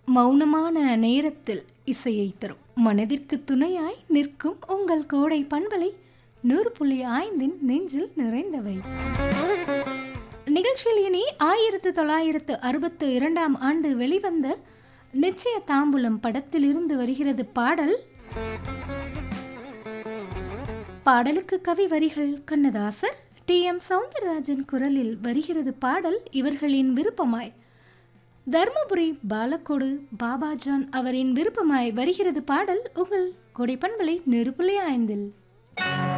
மௌனமான நேரத்தில் இசையை தரும் மனதிற்கு துணையாய் நிற்கும் உங்கள் கோடை பண்பலை நூறு புள்ளி ஐந்தின் நெஞ்சில் நிறைந்தவை நிகழ்ச்சியில் இனி ஆயிரத்து தொள்ளாயிரத்து அறுபத்து இரண்டாம் ஆண்டு வெளிவந்த நிச்சய தாம்பூலம் படத்திலிருந்து வருகிறது பாடல் பாடலுக்கு கவி வரிகள் கண்ணதாசர் டி எம் சவுந்தரராஜன் குரலில் வருகிறது பாடல் இவர்களின் விருப்பமாய் தர்மபுரி பாலக்கோடு பாபாஜான் அவரின் விருப்பமாய் வருகிறது பாடல் உங்கள் கொடைப்பண்பலை நெருப்புலே ஐந்தில்